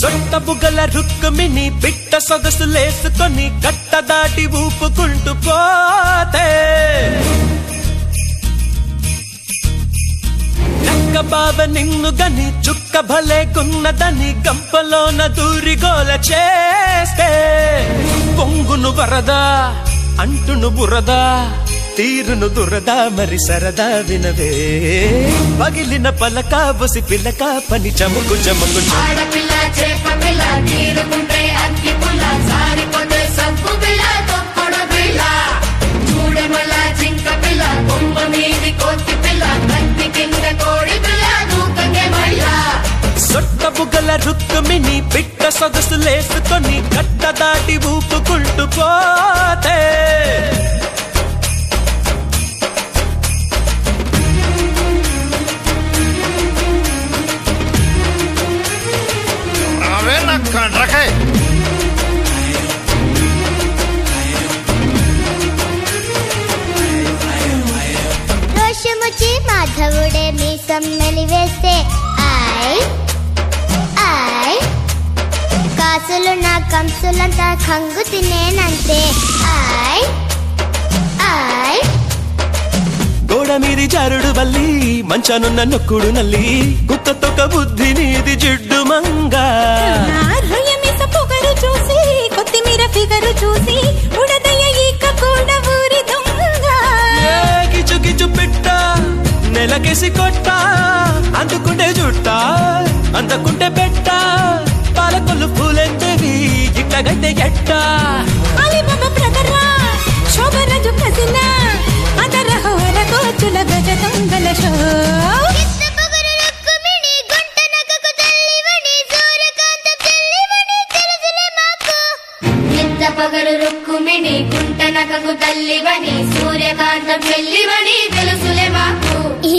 సొట్ట బుగ్గల రుక్కుమిని పిట్ట సొగసు లేసుకొని కట్ట దాటి ఊపుకుంటూ పోతే నక్క బావ నిన్ను గని చుక్క భలే గున్నదని గంపలోన దూరి గోల చేస్తే పొంగును వరదా అంటును బురదా తీరును దురదా మరి సరదా వినవే పగిలిన పలక బుసి పిల్లక పని చముకు చముకు చముకు. ఆడపిల్ల చేప పిల్ల తీరుకుంటే అగ్గి పుల్ల సారిపోతే సబ్బు పిల్ల తొక్కడు పిల్ల చూడమల జింక పిల్ల కొమ్మ మీది కోతి పిల్ల కత్తి కింద కోడి పిల్ల దూకంగే మళ్ళా సొట్ట బుగ్గల రుక్కుమిని పిట్ట సొగసు లేసుకొని కట్ట దాటి ఊపుకుంటూ పోతే అవే నా కండ్రకాయ రోషముచి మాధవుడే మీసం మెలివేస్తే ఆయ్ ఆయ్ కాసులు నా కంసులంతా కంగు తినేనంతే ఆయ్ ఆయ్ గోడ మీది జారుడు బల్లి మంచానున్న నొక్కుడు నల్లి కుక్క తొక్క బుద్ధి నీది జిడ్డు మంగా రొయ్యమీస పొగరు చూసి కొత్తిమీర ఫిగరు చూసి ఉడదయ ఈక కూడా ఊరి దొంగ ఏ గిచు గిచు పిట్ట నెలకేసి కొట్ట అందుకుంటే జుట్ట అందుకుంటే పెట్ట పాలకొల్లు పూలెంతవి ఇట్టగైతే ఎట్ట అలీబాబ బ్రదరా శోభరాజు కసినా అదర హోర కోచుల గజ దొంగల షో కిస్స పొగరు రుక్కుమిణి గుంట నగకు తల్లివని సూర్యకాంతం చెల్లివని తెలుసులే మాకు నిద్ద పగలు రుక్కుమిని గుంట నకకు తల్లివని సూర్యకాంతం చెల్లివని తెలుసులే మాకు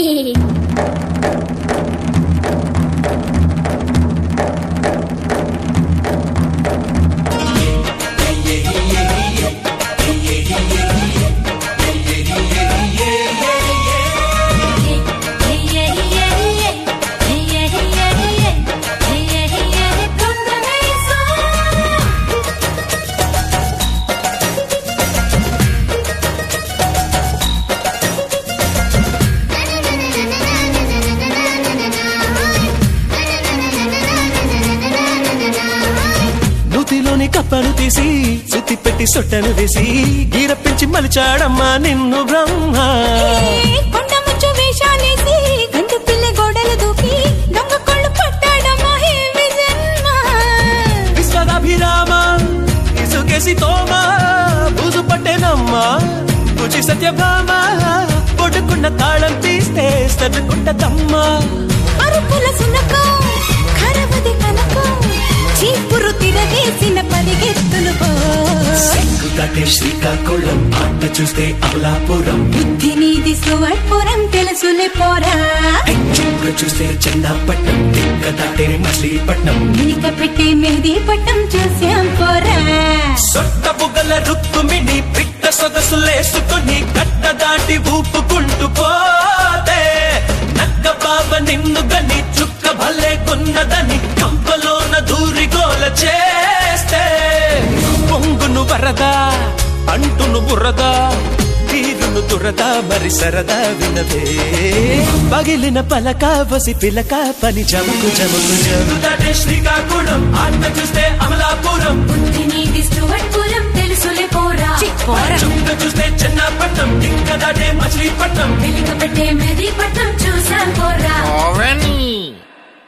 నూతిలోని కప్పను తీసి సుత్తి పెట్టి సొట్టను వేసి గీర పెంచి మలిచాడమ్మా నిన్ను బ్రహ్మ కొండ ముచ్చు వేషాలేసి గంటు పిల్ల గోడలు దూకి దొంగ కొళ్ళు పట్టాడమ్మా హే విజన్మ విశ్వదాభిరామ ఇసుకేసి తోమ బూజు పట్టేనమ్మా రుచి సత్యభామ కొడుకున్న తాళం తీస్తే సర్దుకుంటదమ్మా అరుపుల సునకం ఖరవది కనకం చీపురు తిరగేసిన పరిగెత్తులు పో దాటే శ్రీకాకుళం ఆట చూస్తే అమలాపురం బుద్ధి నీది సువర్పురం తెలుసులే పోరా చూపులు చూస్తే చెన్నాపట్నం దిక్క దాటే మచిలీపట్నం ఇక పెట్టే మెహదీ పట్టం చూసాం పోరా సొట్ట బుగ్గల రుక్కుమిని పిట్ట సొగసు లేసుకొని కట్ట దాటి ఊపుకుంటూ పోతే నక్క బాబ నిన్ను గని చుక్క భలే కొన్నదని కంపలోన దూరి గోల చేస్తే పొంగును వరదా అంటును బురదా తీరును దురదా మరి సరదా వినవే పగిలిన పలక వసి పిలక పని జముకు జముకు జము దాటే శ్రీకాకుళం ఆట చూస్తే